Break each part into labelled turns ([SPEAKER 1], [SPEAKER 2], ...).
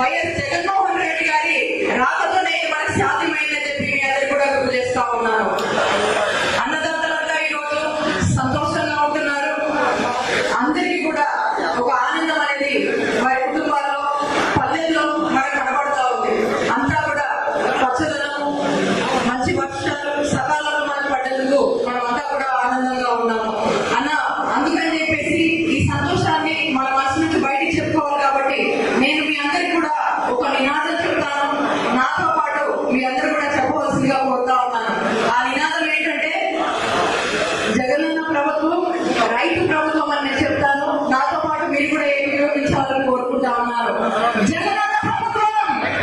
[SPEAKER 1] YS Jaganmohan Reddy గారి రాకతోనే ఇది మనకు సాధ్యమైందని చెప్పి మీ అందరికీ కూడా గుర్తు చేస్తా ఉన్నాను అన్నదాతలంతా ఈరోజు సంతోషంగా ఉంటున్నారు అందరికీ కూడా ఒక ఆనందం అనేది వారి కుటుంబాల్లో పల్లెల్లో మనకు కనబడతా ఉంది అంతా కూడా పచ్చదనం మంచి వర్షాలు సకాలంలో మనకు పడ్డందుకు మనం అంతా కూడా ఆనందంగా ఉన్నాము అన్న అందుకని చెప్పేసి ఈ సంతోషాన్ని మన మనసు నుంచి బయటికి చెప్పుకోవాలి కాబట్టి నేను మీ అందరికి కూడా ఒక నినాదం చెప్తాను నాతో పాటు మీ అందరూ కూడా చెప్పవలసిందిగా కోరుతా ఉన్నాను ఆ నినాదం ఏంటంటే జగనన్న ప్రభుత్వం రైతు ప్రభుత్వం అని నేను చెప్తాను నాతో పాటు మీరు కూడా ఏకీభవించాలని కోరుకుంటా ఉన్నారు జగనన్న ప్రభుత్వం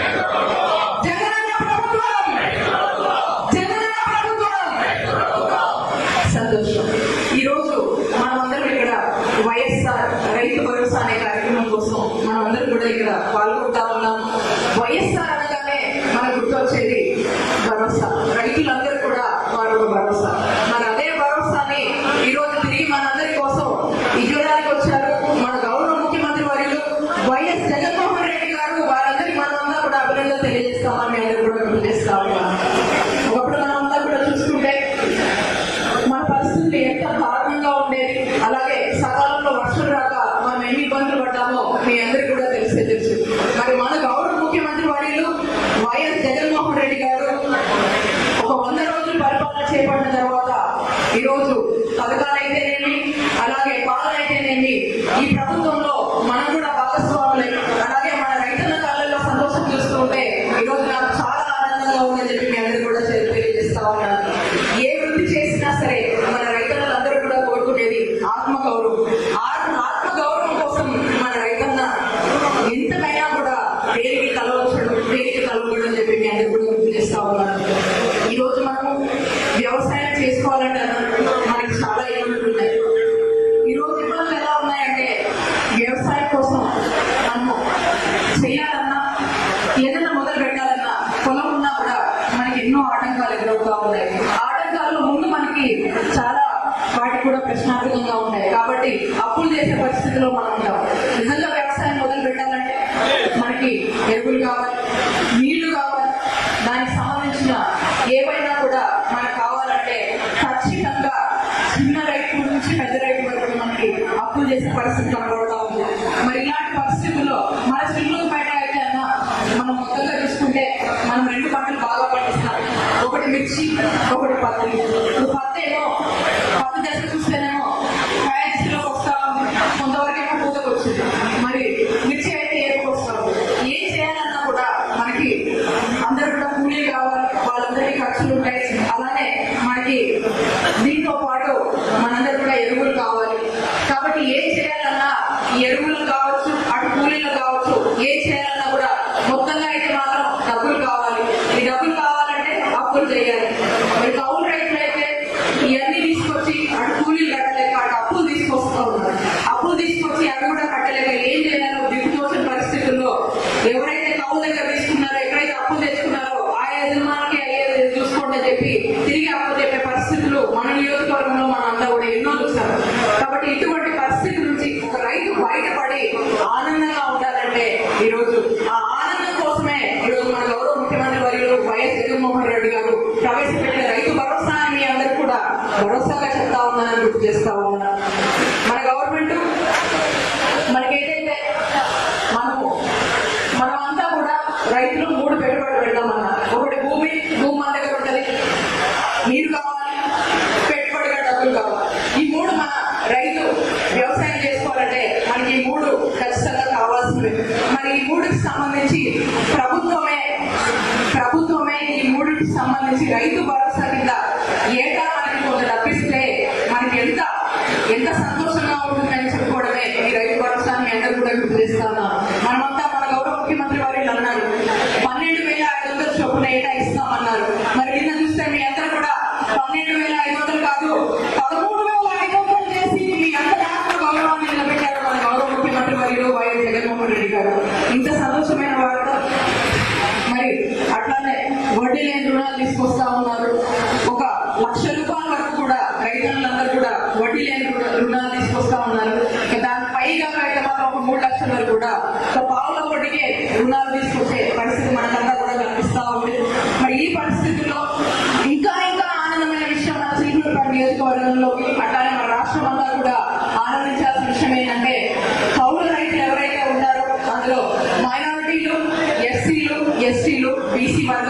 [SPEAKER 1] జగనన్న ప్రభుత్వం జగనన్న ప్రభుత్వం సంతోషం ఈ రోజు మనమందరం ఇక్కడ వైఎస్ఆర్ రైతు భరోసా అనే కార్యక్రమం కోసం మనమందరం కూడా ఇక్కడ పాల్గొంటా ఉన్నాం వైఎస్ఆర్ అనగానే మనకు గుర్తొచ్చేది భరోసా రైతులందరూ కూడా వారు ఒక భరోసా మరి అదే భరోసాని ఈ రోజు తిరిగి మనందరి కోసం ఇవ్వడానికి వచ్చారు మన గౌరవ ముఖ్యమంత్రి వర్యులు వైఎస్ జగన్మోహన్ రెడ్డి గారు వారందరికీ మనమంతా కూడా అభినందన తెలియజేస్తామని మీ అందరూ కూడా గుర్తు చేస్తా ఉన్నాం ఒకప్పుడు మనమంతా కూడా చూసుకుంటే మన పరిస్థితులు ఎంత దారుణంగా ఉండేది అలాగే సకాలంలో వర్షం రాక మనం ఎన్ని ఇబ్బందులు పడ్డామో మీ అందరికీ కూడా తెలిసే తెలుసు మరి మన గౌరవ ముఖ్యమంత్రి వర్యులు వైఎస్ జగన్మోహన్ రెడ్డి గారు ఒక వంద రోజులు పరిపాలన చేపట్టిన తర్వాత ఈ రోజు పథకాలైతేనేమి అలాగే పాలనైతేనేమి ఈ ప్రభుత్వంలో మనం కూడా భాగస్వాములై అలాగే మన రైతుల కాళ్ళల్లో సంతోషం చూస్తుంటే ఈ రోజు నాకు చాలా ఆనందంగా ఉందని చెప్పి మీ అందరూ కూడా తె- తెలియజేస్తా ఉన్నాను ఏ వృత్తి చేసినా సరే మన రైతులందరూ కూడా కోరుకునేది ఆత్మ గౌరవం ఆత్మ ఆత్మ గౌరవం కోసం మన రైతన్న ఎంతమైనా కూడా దేనికి తలవచ్చడం దేనికి తలవడం అని చెప్పి మీ అందరూ కూడా గుర్తు చేస్తా ఉన్నాను ఈ రోజు మనము వ్యవసాయం చేసుకోవాలంటే మనకి చాలా ఇబ్బందులు ఉన్నాయి ఈ రోజు ఇబ్బందులు ఎలా ఉన్నాయంటే వ్యవసాయం కోసం మనము చేయాలన్నా ఏదైనా మొదలు పెట్టాలన్నా పొలం ఉన్నా కూడా మనకి ఎన్నో ఆటంకాలు ఎదురవుతా ఉన్నాయి ఆటంకాల్లో ముందు మనకి చాలా వాటికి కూడా ప్రశ్నార్థకంగా ఉన్నాయి కాబట్టి అప్పులు చేసే పరిస్థితిలో మనం ఉంటాం నిజంగా వ్యవసాయం మొదలు పెట్టాలంటే మనకి ఎరువులు కావాలి నీళ్లు కావాలి దానికి సంబంధించిన ఏవైనా కూడా మనకు కావాలంటే ఖచ్చితంగా చిన్న రైతు నుంచి పెద్ద రైతు వరకు మనకి అప్పులు చేసే పరిస్థితి కనబడతా ఉంది మరి ఇలాంటి పరిస్థితుల్లో మన చిల్లు బయట అయితే అన్న మనం మొత్తంగా చూసుకుంటే మనం రెండు పంటలు బాగా పండిస్తాం ఒకటి మిర్చి ఒకటి పత్తి ఇప్పుడు పత్తి ఏమో పత్తి దశ చూస్తేనేమో కాయ దశలోకి వస్తా ఉంది కొంతవరకు ఏమో పూతకు వచ్చింది మరి మిర్చి అయితే ఏరుకు వస్తా ఉంది ఏం చేయాలన్నా కూడా మనకి అందరూ కూడా కూలీ కావాలి వాళ్ళందరికీ ఖర్చులు ఉంటాయి అలానే మనకి దీంతో పాటు మనందరూ కూడా ఎరువులు కావాలి కాబట్టి ఏం చేయాలన్నా ఈ ఎరువులు కావచ్చు అటు కూలీలు కావచ్చు ఏం చేయాలన్నా కూడా మొత్తంగా అయితే మాత్రం డబ్బులు కావాలి ఈ డబ్బులు కావాలంటే అప్పులు చేయాలి మరి కౌలు రైతులు అయితే ఇవన్నీ తీసుకొచ్చి అటు కూలీలు కట్టలేక అటు అప్పులు తీసుకొస్తూ ఉన్నారు అప్పులు తీసుకొచ్చి అవి కూడా కట్టలేక ఏం చేయాలో దిక్కుతోచిన పరిస్థితుల్లో ఎవరైతే కౌలు దగ్గర తీసుకున్నారో ఎక్కడైతే అప్పులు తెచ్చుకున్నారో ఆ యజమానికి అయ్యేది చూసుకోండి అని చెప్పి తిరిగి అప్పు చెప్పే పరిస్థితులు మన నియోజకవర్గంలో మనం అంతా కూడా ఎన్నో చూసాం కాబట్టి ఇటువంటి పరిస్థితి నుంచి ఒక రైతు బయటపడి ఆనందంగా ఉండాలంటే ఈ రోజు ఆ ఆనందం కోసమే ఈ రోజు మన గౌరవ ముఖ్యమంత్రి వర్యులు వైఎస్ జగన్మోహన్ రెడ్డి గారు ప్రవేశపెట్టిన రైతు భరోసా అని మీ అందరూ కూడా భరోసాగా చెప్తా ఉన్నానని గుర్తు చేస్తా ఉన్నాను మన గవర్నమెంట్ మనకేదైతే మనము మనమంతా కూడా రైతులు మూడు పెట్టుబడులు పెడదామన్నారు ఒకటి భూమి భూమి మన దగ్గర ఉంటది నీరు కావాలి పెట్టుబడిగా డబ్బులు కావాలి ఈ మూడు మన రైతు వ్యవసాయం చేసుకోవాలంటే మనకి ఈ మూడు ఖచ్చితంగా కావాల్సింది మరి ఈ మూడుకి సంబంధించి ప్రభుత్వమే ప్రభుత్వమే ఈ మూడికి సంబంధించి రైతు భరోసా కింద ఏటా మనకి కొంత డబ్బిస్తే మనకి ఎంత ఎంత సంతోషంగా ఉంటుందని చెప్పుకోవడమే ఈ రైతు భరోసా మీ అందరూ కూడా గుర్తు చేస్తాను మనమంతా మన గౌరవ ముఖ్యమంత్రి వారు అన్నారు పన్నెండు వేల ఐదు వందలు చొప్పున ఏటా ఇస్తామన్నారు మరి నిన్న చూస్తే మీ అందరూ కూడా పన్నెండు వేల ఐదు వందలు కాదు పదమూడు వేల ఐదు వందలు చేసి మీ అందరి ఆత్మ గౌరవాన్ని నిలబెట్టారు మన గౌరవ ముఖ్యమంత్రి వర్యులు వైఎస్ జగన్మోహన్ రెడ్డి గారు ఇంత సంతోషమైన వార్త మరి అట్లానే వడ్డీ లేని రుణాలు తీసుకొస్తా ఉన్నారు ఒక లక్ష రూపాయలు రుణాలు తీసుకొచ్చే పరిస్థితి మనకంతా కూడా కనిపిస్తా ఉంది మరి ఈ పరిస్థితుల్లో ఇంకా ఇంకా ఆనందమైన విషయం మన శ్రీహులపల్లి నియోజకవర్గంలోకి అట్లానే మన రాష్ట్రం అంతా కూడా ఆనందించాల్సిన విషయం ఏంటంటే కౌలు రైతులు ఎవరైతే ఉన్నారో అందులో మైనారిటీలు ఎస్సీలు ఎస్టీలు బీసీ వర్గాలు